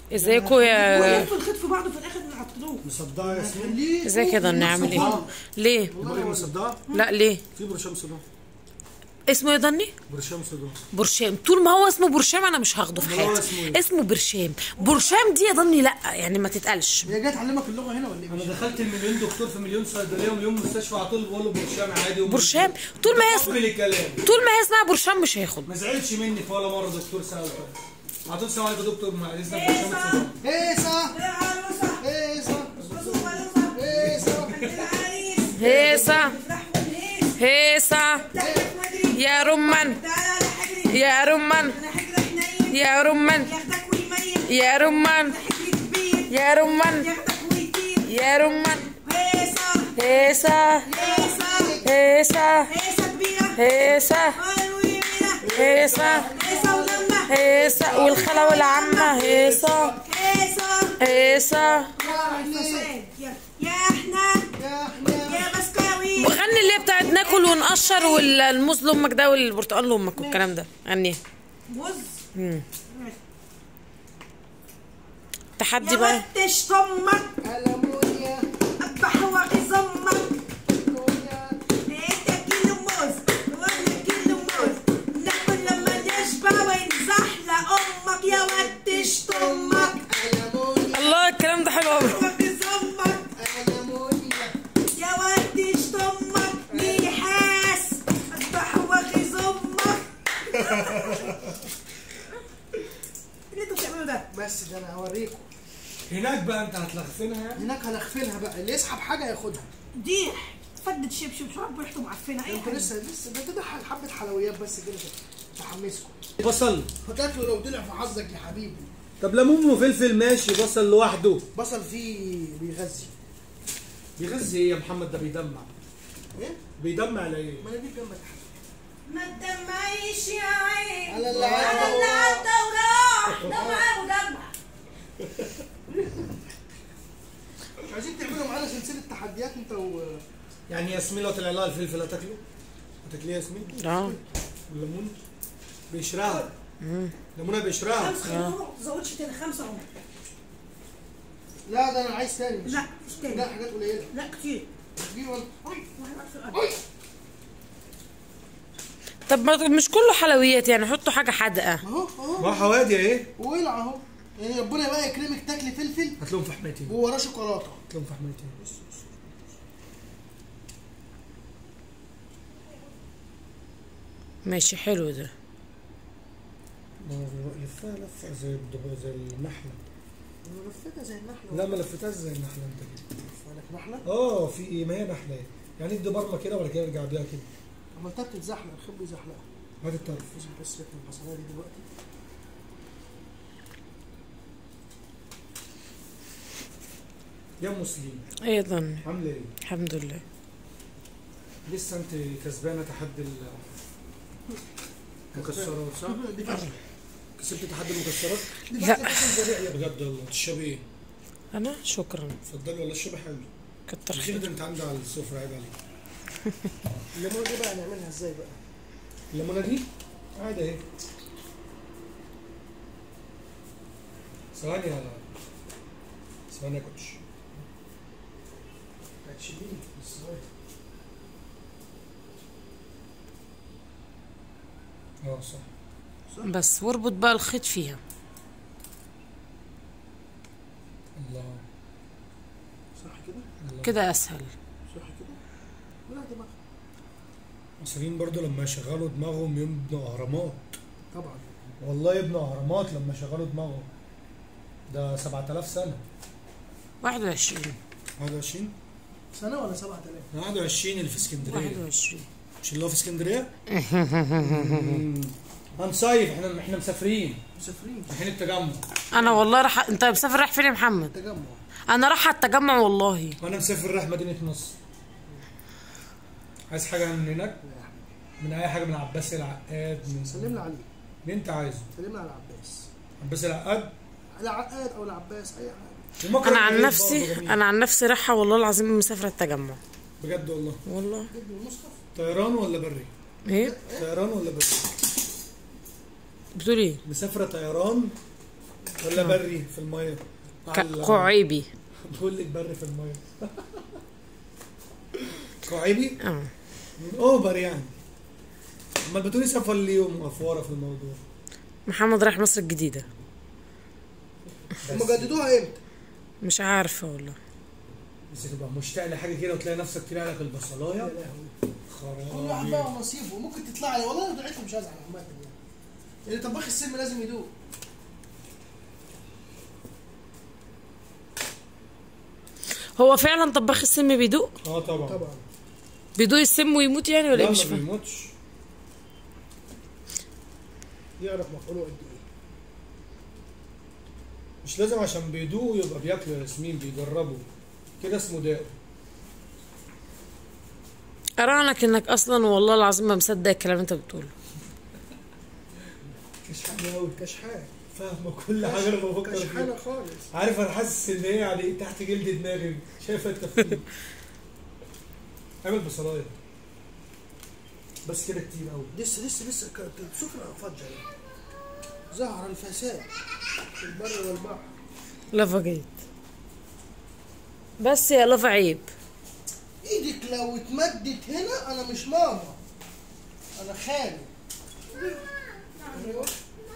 ازيكم يا ولفوا الخيط في بعضه في الاخر نعطلوه مصدعه يا ياسمين ازيك يا ضني عامل ايه ليه والله مصدعه لا ليه في برشام صداع اسمه ايه ضني برشام صداع برشام طول ما هو اسمه برشام انا مش هاخده في أمال هو حياتي اسمه إيه؟ اسمه برشام برشام دي يا ضني لا يعني ما تتقالش هي جايه تعلمك اللغه هنا ولا انا ايه؟ دخلت المليون دكتور في مليون صيدليه ومليون مستشفى على طول بقول له برشام عادي ومش- برشام طول ما هي اسم- قبل الكلام طول ما هي اسمها برشام مش هياخد ما زعلش مني في ولا مره دكتور سالته على طول السلام عليكم يا دكتور مع اذنك برشام صداع هيصه هيصه هيصه هيصة هيصة يا رمان يا رمان يا رمان يا رمان يا رمان يا رمان هيصة هيصة هيصة هيصة هيصة والخالة والعمة هيصة هيصة يا احنا يا احنا يا بسكاوي وغني اللي هي بتاعت ناكل ونقشر والموز لامك ده والبرتقال لامك والكلام ده غني موز تحدي يا بقى وتش طمك المونيا اذبح واغيظ امك المونيا انت كيلو موز وانا كيلو موز ناكل لما نشبع ونزحلق امك يا وتش طمك المونيا الله الكلام ده حلو قوي واغيظ امك المونيا يا وتش طمك نيحاس اذبح واغيظ امك اللي انتوا بتعملوا ده بس ده انا هوريكم هناك بقى انت هتلخفنها يعني هناك هنغفلها بقى اللي يسحب حاجه ياخدها دي فدة شبشب شرب ريحته معفنه اي انتوا حاجه لسه لسه ده ده حبه حلويات بس كده تحمسكم بصل هتاكلوا لو طلع في حظك يا حبيبي طب ليمون وفلفل ماشي بصل لوحده بصل فيه بيغذي بيغذي ايه يا محمد ده بيدمع ايه؟ بيدمع على ايه ما انا دي جنبك ما تدمعيش يا عين على اللي على عدى اللي عدى وراح دمع ودمع مش عايزين تعملوا معانا سلسله تحديات انت و يعني ياسمين لو طلع لها الفلفل هتاكله هتاكليه ياسمين اه والليمون بيشرها ليمونه بيشرها خمسة خلينا ما تزودش تاني خمسة اهو لا ده انا عايز تاني مش لا مش تاني لا حاجات قليله لا كتير كبير ولا واحد واحد في الأرض. أي. طب ما مش كله حلويات يعني حطوا حاجه حادقه اهو اهو ما حوادي ايه ولع اهو يعني ربنا بقى يكرمك تاكلي فلفل هات لهم فحمتي هات ووراه شوكولاته لهم فحمتي ماشي حلو ده لفها لفه زي الضبع زي النحله انا لفتها زي النحله لا ما لفتهاش زي النحله انت كده لك نحله اه في ايه ما هي نحله يعني ادي برمه كده وبعد كده ارجع بيها كده عملتها بتتزحلق الخب بيزحلقها هات الطرف لازم بس سيبك من البصلايه دي دلوقتي يا مسلم ايضا عامله ايه الحمد لله لسه انت كسبانه تحدي ال- المكسرات صح دي فاشله كسبت تحدي المكسرات دي لا. فاشله ذريع يا ابني. بجد والله تشربي ايه انا شكرا اتفضلي والله اشربي حلو كتر كده خير انت عندها على السفره عيب عليك الليمونه دي بقى نعملها ازاي بقى الليمونه دي عادي اهي ثواني يا ثواني يا كوتش هتشيليني بس اه صح بس واربط بقى الخيط فيها الله صح كده الله كده اسهل صح كده ولا دماغ المصريين برضو لما يشغلوا دماغهم يبنوا اهرامات طبعا والله يبنوا اهرامات لما يشغلوا دماغهم ده 7000 سنه 21 21 سنه ولا 7000 21 اللي في اسكندريه 21 مش اللي هو في اسكندريه مم. هنصيف احنا احنا مسافرين مسافرين رايحين التجمع انا والله راح انت مسافر رايح فين يا محمد تجمع انا رايحه التجمع والله وانا مسافر رايح مدينه نصر عايز حاجه من هناك يا حبيبي من اي حاجه من عباس العقاد من سلم لي عليه اللي انت عايزه سلم لي على العباس عباس العقاد العقاد او العباس اي حاجه ومكرم انا عن العيد نفسي برضه جميل. انا عن نفسي رايحه والله العظيم مسافره التجمع بجد والله والله ابن المصحف طيران ولا بري ايه طيران ولا بري بتقول ايه مسافره طيران ولا بري في الميه ك- على- كعيبي بقول لك بري في الميه كعيبي اه اوفر يعني امال بتقولي سفر اليوم افواره في الموضوع محمد رايح مصر الجديدة هم جددوها امتى؟ مش عارفة والله بس تبقى مشتاق لحاجه كده وتلاقي نفسك طلع لك البصلايه كل واحد خرابي بقى ونصيبه ممكن تطلع لي والله لو دعيت مش هزعل عامة يعني اللي طباخ السم لازم يدوق هو فعلا طباخ السم بيدوق اه طبعا طبعا بيدوق السم ويموت يعني ولا لا إيه؟ مش ما فاهم بيموتش يعرف مفعوله قد ايه مش لازم عشان بيدوقوا يبقى بياكلوا يا ياسمين بيجربوا كده اسمه داء أرانك إنك أصلا والله العظيم ما مصدق الكلام اللي أنت بتقوله كشحانة قوي كشحان فاهمة كل حاجة أنا بفكر كشحانة فيها خالص عارف أنا حاسس إن هي يعني تحت جلد دماغي شايفة التفكير اعمل بصلاية بس كده كتير قوي لسه لسه لسه ك- سفرة فجر ظهر الفساد في البر والبحر لافا جيت بس يا لافا عيب ايدك لو اتمدت هنا انا مش ماما انا خالي أيوة.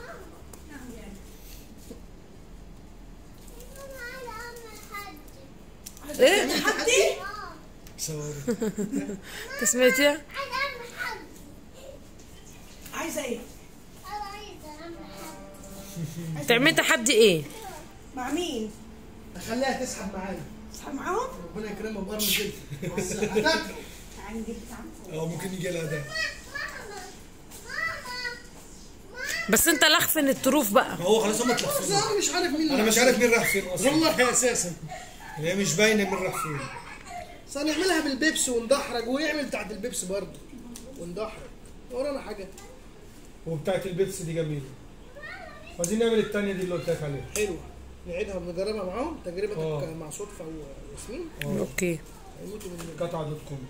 إيه؟ حدي صور أنت سمعتي؟ عايزه ايه تعملي تحدي إيه؟ مع مين اخليها تسحب معايا اصحى معاهم ربنا يكرمها بقرن جلد هتاكل. تعالي نجيب بتاعهم اه ممكن يجي لها ده بس أنت لخفن الطروف بقى ما هو خلاص هم بس اتلخفنوا انا مش عارف مين انا مش عارف مين راح فين اصلا والله اساسا هي مش باينه مين راح فين بس هنعملها بالبيبس وندحرج ويعمل تحت البيبس برضه وندحرج ورانا حاجه وبتاعت البيتس دي جميله عايزين نعمل التانية دي اللي قلت لك عليها حلوه نعيدها ونجربها معاهم تجربتك آه. مع صدفه وياسمين أوكي هيموتوا من قطعة دوت كوم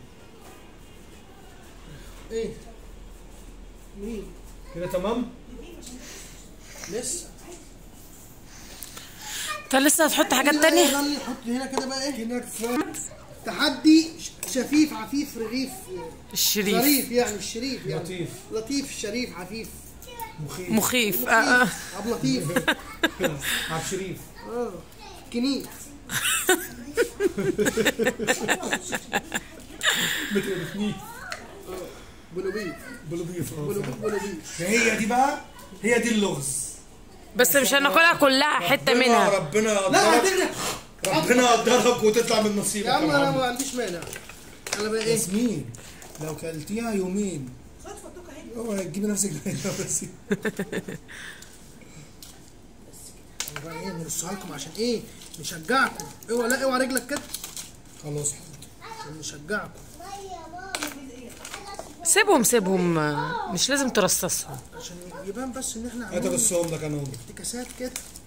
ايه مين كده تمام لسه أنت لسه هتحط حاجات تانية؟ يلا نحط هنا كده بقى ايه كده كفايه تحدي ش- شفيف عفيف رغيف الشريف ظريف يعني الشريف يعني لطيف لطيف شريف عفيف مخيف مخيف آه آه. عبد لطيف عبد شريف اه كنيف بتقرفني بلوبيف بلوبيف بلوبيف بلوبيف هي دي بقى هي دي اللغز بس مش هناكلها كلها حتة ربنا- منها ربنا لا يقدرك هتغرق ربنا يقدرك وتطلع من نصيبك يا عم انا محمد. ما عنديش مانع انا بقى ايه ياسمين لو كلتيها يومين خد فطوكه اهي اوعي تجيبي نفسك لقيتها بس بقى ايه نرصها لكم عشان ايه نشجعكم اوعى لا اوعى رجلك كده خلاص حاضر عشان نشجعكم سيبهم سيبهم آه، مش لازم ترصصهم عشان يبان بس ان احنا هات عاملين بصهم لك انا وأمي. افتكاسات كده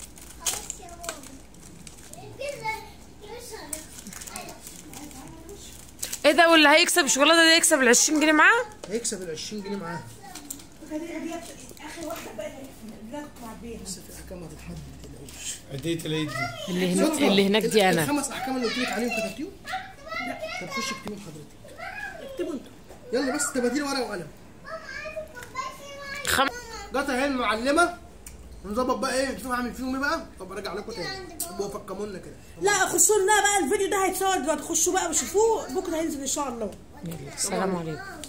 ايه ده واللي هيكسب الشوكولاته ده يكسب ال 20 جنيه معاه هيكسب ال 20 جنيه معاه دي دي اخر واحده بقى اللي كنت معبيها بس في احكام هتتحدد ما تقلقوش عدية العيد دي اللي هناك اللي هناك دي انا الخمس احكام اللي قلت لك عليهم كتبتيهم؟ لا طب خش اكتبهم حضرتك اكتبوا انتوا يلا بس تباديل ورقه وقلم خم... جت اهي المعلمه ونظبط بقى ايه نشوف هعمل فيهم ايه بقى طب ارجع لكم تاني ابقوا فكموا لنا كده لا خشوا لنا بقى الفيديو ده هيتصور دلوقتي خشوا بقى وشوفوه بكره هينزل ان شاء الله السلام عليكم